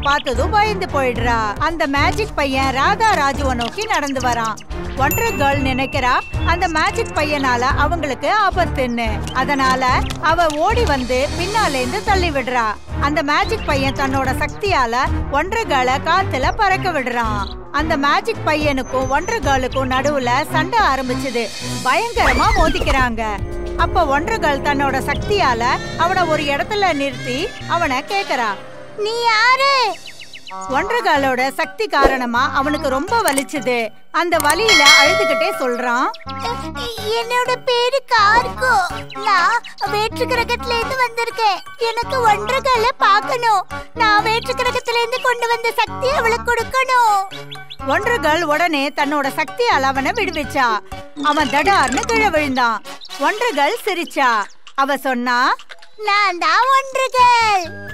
பார்த்ததும் பயந்து போயிடுறா அந்த மேஜிக் பையன் ராதா ராஜுவை நோக்கி நடந்து வரான் ஒண்டர் கேர்ள் நினைக்கிறா அந்த மேஜிக் பையனால அவங்களுக்கு ஆபத்துன்னு அதனால அவ ஓடி வந்து பின்னாலேந்து தள்ளி விடுறா அந்த மேஜிக் பையன் தன்னோட சக்தியால ஒண்டர் கேர்ளை காத்துல பறக்க விடுறான் அந்த மேஜிக் பையனுக்கும் ஒண்டர் கேர்ளுக்கும் நடுவுல சண்டை ஆரம்பிச்சது பயங்கரமா மோதிக்கிறாங்க அப்ப ஒண்டர் கேர்ள் தன்னோட சக்தியால அவனை ஒரு இடத்துல நிறுத்தி அவனை கேக்குறா நீ யாரு ஒன்றகாலோட சக்தி காரணமா அவனுக்கு ரொம்ப வலிச்சுது அந்த வலியில அழுதுகிட்டே சொல்றான் என்னோட பேரு கார்கோ நான் வேற்று கிரகத்துல இருந்து வந்திருக்கேன் எனக்கு ஒன்றகளை பார்க்கணும் நான் வேற்று கிரகத்துல இருந்து கொண்டு வந்த சக்தி அவளுக்கு கொடுக்கணும் ஒன்றகள் உடனே தன்னோட சக்தியால அவனை விடுவிச்சா அவன் தடார்னு கீழே விழுந்தான் ஒன்றகள் சிரிச்சா அவ சொன்னா நான் தான் ஒன்றுகள்